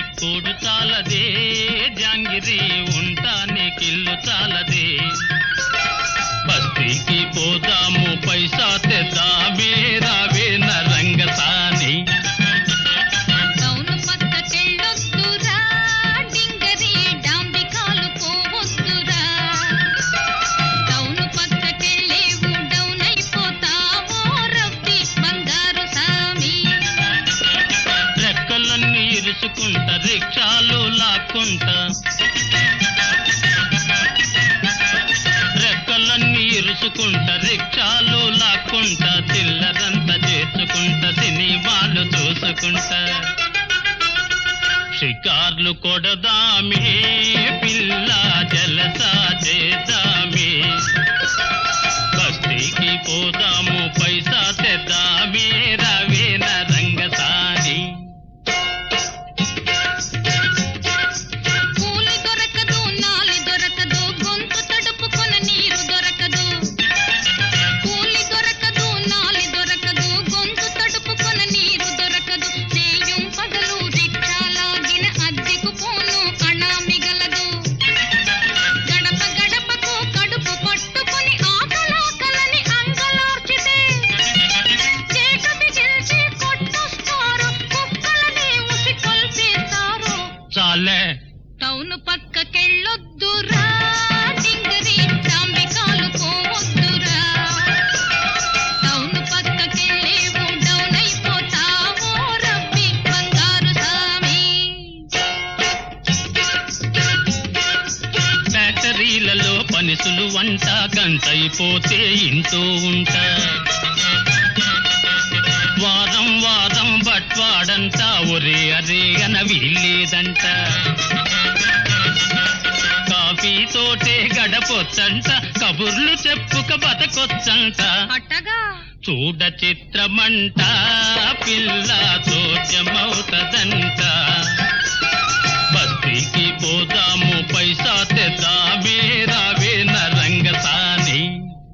కూడు చాలదే జాంగిరి ఉంటానే కిల్లు చాలదే బస్తీకి పోదాము పైసా తెద్దామే రావే నరంగసాని టౌను పక్కకెళ్ళొద్దురా డింగరి డాంబికాలు పోవద్దురా టౌను పక్కకెళ్ళేవు డౌన్ అయిపోతావో రవ్వి బంగారు సామి రెక్కలన్నీ ఇరుచుకుంటా రిక్షాలు లాక్కుంటా రెక్కలన్నీ ఇరుచుకుంటా రిక్షాలు లాక్కుంటా చిల్లరంతా చేర్చుకుంటా సినిమాలు చూసుకుంటా షికార్లు కొడదామే పిల్ల జలసా చేద్దామే బస్తీకి పోదాము పైసా తెద్దామే రవేన రంగసాని కూలి దొరకదు నాలి దొరకదు గొంతు తడుపుకొన నీరు దొరకదు కూలి దొరకదు నాలి దొరకదు గొంతు తడుపుకొన నీరు దొరకదు చేయం పగలు రిక్షాలాగిన అద్దెకు పోను అణ మిగలదు గడప గడపకు కడుపు పట్టుకొని ఆకలాకలని అంగలార్చితే చేక బిగిల్చి కొట్టొస్తారు కుక్కలని ఉసి కొల్చేస్తారు చాలే టౌన్ పక్కకెళ్ళొద్దురా డింగరి డాంబికాలు పోవద్దురా టౌన్ పక్కకెళ్ళేవు డౌన్ అయిపోతావో రవ్వి బంగారు సామి ఫ్యాక్టరీలలో పనిసులు వంట గంటైపోతే ఇంటూ ఉంటా వారం వారం బట్వాడంట ఒరే అరే అన వీల్లేదంట కాఫీ తోటే గడపొచ్చంట కబుర్లు చెప్పుక బతకొచ్చంట అట్టగా చూడ చిత్రమంట పిల్ల చోద్యమవుతదంట బస్తీకి పోదాము పైసా తెద్దామే రావే నరంగసాని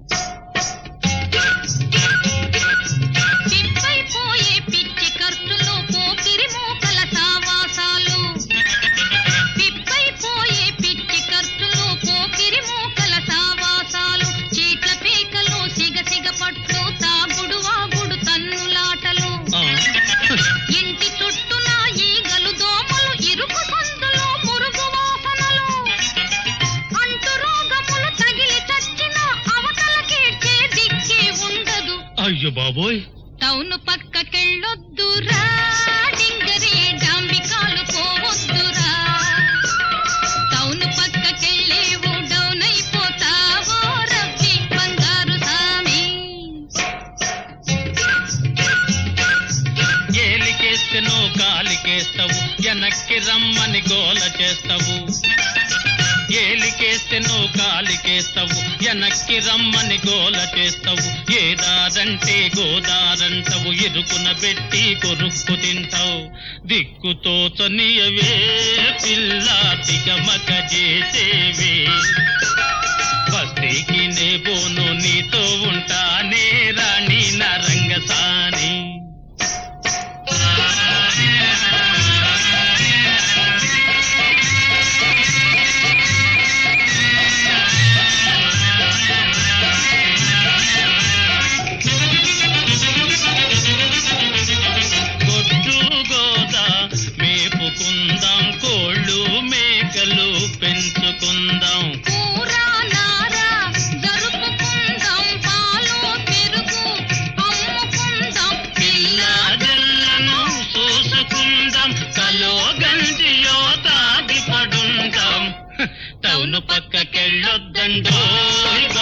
పిప్పైపోయే పిచ్చి ఖర్చులు పోకిరి మోకల సావాసాలు పిప్పైపోయే పిచ్చి ఖర్చులు పోకిరి మోకల సావాసాలు చీట్ల పేకలు సిగ సిగ పట్లు తాగుడు వాగుడు తన్నులాటలు ఆ, ఇంటి చుట్టూన ఈగలు దోమలు ఇరుకు సందులో మురుగు వాసనలు అంటు రోగములు తగిలి చచ్చిన అవతలకేడ్చే దిక్కే ఉండదు అయ్యో బాబోయ్ టౌన్ పక్కకెళ్ళొద్దురా డింగరి డాంబికాలు పోవద్దురా టౌన్ పక్కకెళ్ళేవు డౌన్ అయిపోతావో రవ్వి బంగారు సామి ఏలికేస్తే నువ్వు కాలికేస్తావు వెనక్కి రమ్మని గోల చేస్తావు ఏలికేస్తే నువ్వు కాలికేస్తావు వెనక్కి రమ్మని గోల చేస్తావు ఏ దారంటే గోదారంటావు ఇరుకున పెట్టి కొరుక్కు తింటావు దిక్కుతో చనియవే పిల్ల తికమక చేసేవే బస్తీకి నే బోను నీతో ఉంటానే రాణి నా రంగసాని గొడ్డు గోద మేపుకుందాం కోళ్ళు మేకలు పెంచుకుందాం కూర నార జరుపుకుందాం పాలు పెరుగు అమ్ముకుందాం పిల్ల జల్లను చూసుకుందాం కలో గంజియో తాగి పడుందాం టౌన్ పక్కకెళ్ళొద్దండో